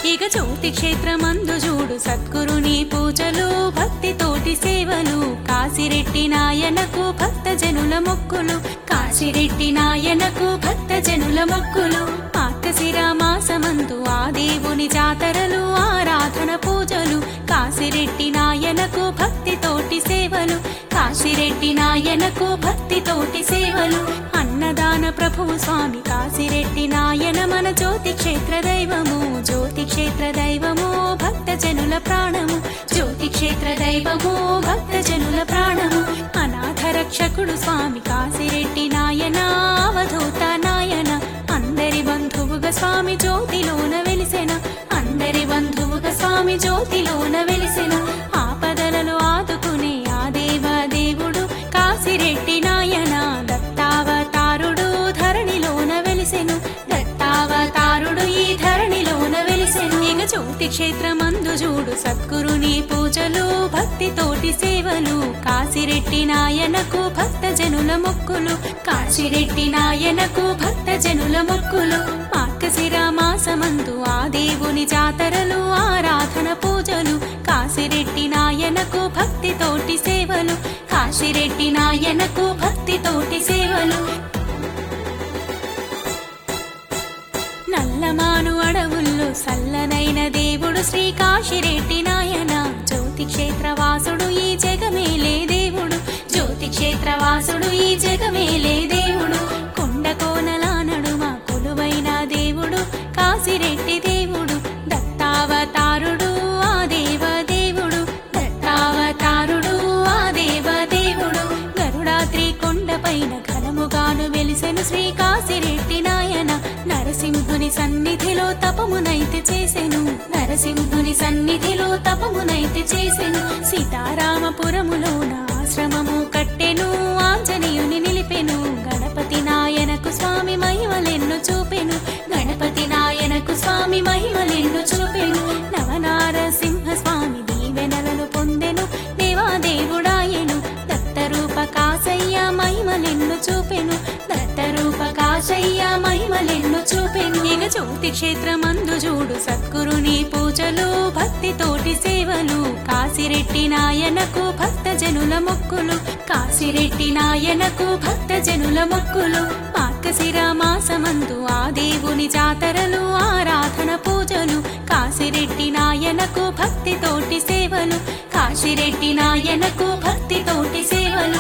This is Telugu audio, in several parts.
ఇక జ్యోతి క్షేత్రమందు చూడు సద్గురుని పూజలు భక్తితోటి సేవలు కాశిరెడ్డి నాయనకు భక్త జనుల మొక్కులు కాశిరెడ్డి నాయనకు భక్త జనుల మొక్కులు మార్గశిర మాసమందు ఆ దేవుని జాతరలు ఆరాధన పూజలు కాశిరెడ్డి నాయనకు భక్తితోటి సేవలు కాశిరెడ్డి నాయనకు భక్తితోటి సేవలు అన్నదాన ప్రభువు స్వామి కాశిరెడ్డి నాయన మన జ్యోతి క్షేత్ర దైవము జ్యోతి క్షేత్ర దైవము భక్త జనుల ప్రాణము జ్యోతి క్షేత్ర దైవము భక్త జనుల ప్రాణము అనాథ రక్షకుడు స్వామి కాశిరెడ్డి నాయన అవధూత నాయన అందరి బంధువుగా స్వామి జ్యోతిలోన వెలిసెన అందరి బంధువుగా స్వామి జ్యోతిలోన వెలిసెన ఆపదలలో ఆదుకునే ఆ దేవ దేవుడు కాశిరెడ్డి నాయన దత్తావతారుడు ధరణిలోన వెలిసెను దత్తావతారుడు ఈ ధరణిలోన వెలిసెను ఇక జ్యోతి క్షేత్రమందు చూడు సద్గురుని పూజలు భక్తితోటి సేవలు కాశిరెడ్డి నాయనకు భక్త జనుల మొక్కులు కాశిరెడ్డి నాయనకు భక్త జనుల మొక్కులు మార్గశిర మాసమందు ఆ దేవుని జాతరలు ఆరాధన పూజలు కాశిరెడ్డి నాయనకు భక్తితోటి సేవలు కాశిరెడ్డి నాయనకు భక్తితోటి సేవలు నల్లమాను అడవుల్లో సల్లనైన దేవుడు శ్రీ కాశిరెడ్డి నాయన జ్యోతి క్షేత్రవాసుడు ఈ జగమేలే దేవుడు జ్యోతి క్షేత్రవాసుడు ఈ జగమేలే దేవుడు కొండ కోనల నడుమ కొలువైన దేవుడు కాశిరెడ్డి దేవుడు దత్తావతారుడు ఆ దేవ దేవుడు దత్తావతారుడు ఆ దేవ దేవుడు గరుడాద్రి కొండపైన ఘనముగాను వెలిసెను శ్రీ కాశిరెడ్డి నాయన నరసింహుని సన్నిధిలో తపమునైతే చేసెను నరసింహుని సన్నిధిలో తపమునైతే చేసెను సీతారామపురములోన ఆశ్రమము కట్టెను ఆంజనేయుని నిలిపెను గణపతి నాయనకు స్వామి మహిమలెన్ను చూపెను గణపతి నాయనకు స్వామి మహిమలెన్ను చూపెను నవనారసింహ స్వామి దీవెనలను పొందెను దేవాదేవుడాయను దత్తరూప కాసయ్య మహిమలెన్ను చూపెను దత్తరూప కాశయ్య మహిమలెన్ను చూపెను ఇక జ్యోతి క్షేత్రమందు చూడు సద్గురుని పూజలు భక్తితోటి సేవలు కాశిరెడ్డి నాయనకు భక్త జనుల మొక్కులు కాశిరెడ్డి నాయనకు భక్త జనుల మొక్కులు మార్గశిర మాసమందు ఆ దేవుని జాతరలు ఆరాధన పూజలు కాశిరెడ్డి నాయనకు భక్తితోటి సేవలు కాశిరెడ్డి నాయనకు భక్తితోటి సేవలు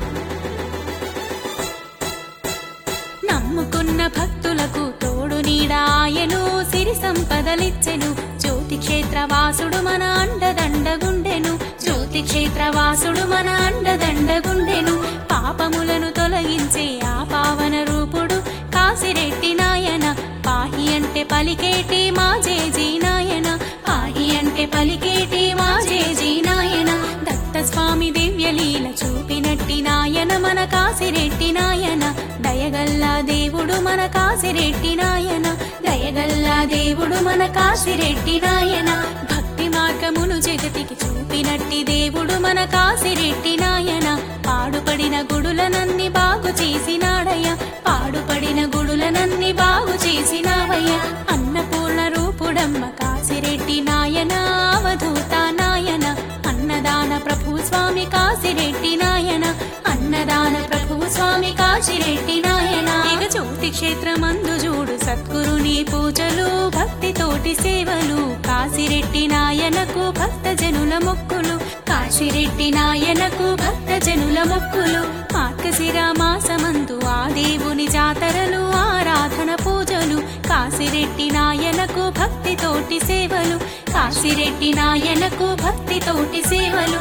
నమ్ముకున్న భక్తులకు తోడు నీడాయను సిరి సంపదలిచ్చెను జ్యోతి క్షేత్రవాసుడు మన అండదండగుండెను జ్యోతి క్షేత్రవాసుడు మన అండదండగుండెను పాపములను తొలగించే ఆ పావన రూపుడు కాశిరెడ్డి నాయన పాహి అంటే పలికేటి మా జేజీ నాయన పాహి అంటే పలికేటి మా జేజీ నాయన దత్త స్వామి దివ్యలీల చూపినట్టి నాయన మన కాశిరెడ్డి నాయన దయగల్లా దేవుడు మన కాశిరెడ్డి నాయన దయగల్లా దేవుడు మన కాశిరెడ్డి నాయన భక్తి మార్గమును జగతికి చూపినట్టి దేవుడు మన కాశిరెడ్డి నాయన పాడుపడిన గుడులనన్ని బాగు చేసినాడయ్య పాడుపడిన గుడులనన్ని బాగు చేసినావయ్య అన్నపూర్ణ రూపుడమ్మ కాశిరెడ్డి నాయన అవధూత నాయన అన్నదాన ప్రభు స్వామి కాశిరెడ్డి నాయన అన్నదాన ప్రభు స్వామి కాశిరెడ్డి నాయన ఇక జ్యోతి క్షేత్రమందు చూడు సద్గురుని పూజలు భక్తితోటి సేవలు కాశిరెడ్డి నాయనకు భక్త జనుల మొక్కులు కాశిరెడ్డి నాయనకు భక్త జనుల మొక్కులు మార్గశిర మాసమందు ఆ దేవుని జాతరలు ఆరాధన పూజలు కాశిరెడ్డి నాయనకు భక్తితోటి సేవలు కాశిరెడ్డి నాయనకు భక్తితోటి సేవలు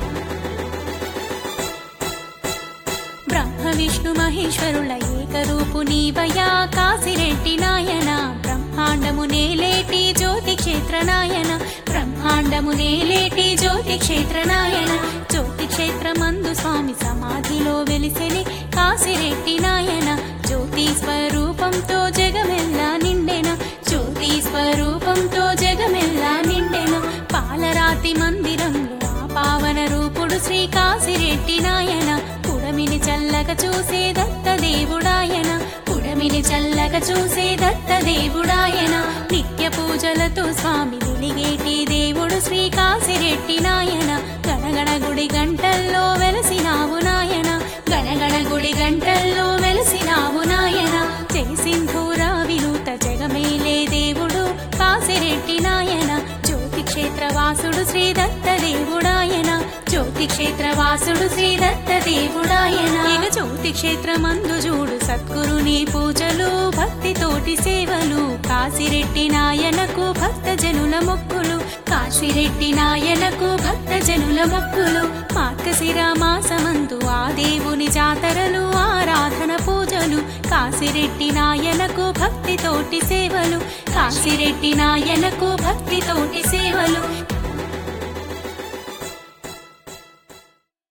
బ్రహ్మ విష్ణు మహేశ్వరుల ఏకరూపు నీవయా కాశిరెడ్డి నాయన బ్రహ్మాండము నేలేటి జ్యోతి క్షేత్ర నాయన బ్రహ్మాండము నేలేటి జ్యోతి క్షేత్ర నాయన జ్యోతి క్షేత్రమందు స్వామి సమాధిలో వెలిసెని కాశిరెడ్డి నాయన జ్యోతి స్వరూపంతో జగమెల్లా నిండెన జ్యోతి స్వరూపంతో జగమెల్లా నిండెన పాలరాతి మందిరంలో ఆ పావన రూపుడు శ్రీ కాశిరెడ్డి నాయన పుడమిని చల్లగా చూసే దత్త దేవుడాయన పుడమిని చల్లగా వెనుక చూసే దత్త దేవుడాయన నిత్య పూజలతో స్వామి వెలిగేటి దేవుడు శ్రీ కాసిరెట్టి నాయన గణగణ గుడి గంటల్లో వెలసినావు నాయన గణగణ గుడి గంటల్లో వెలసినావు నాయన జై సింధూరా వినూత జగమేలే దేవుడు కాసిరెట్టి నాయన జ్యోతి క్షేత్రవాసుడు శ్రీ దత్త దేవుడాయన జ్యోతి క్షేత్రవాసుడు శ్రీ దత్త దేవుడాయన ఇక జ్యోతి క్షేత్రమందు చూడు సద్గురుని పూజలు భక్తితోటి సేవలు కాసిరెట్టి నాయనకు భక్త జనుల మొక్కులు కాశిరెడ్డి నాయనకు భక్త జనుల మొక్కులు మార్గశిర మాసమందు ఆ దేవుని జాతరలు ఆరాధన పూజలు కాశిరెడ్డి నాయనకు భక్తితోటి సేవలు కాశిరెడ్డి నాయనకు భక్తితోటి సేవలు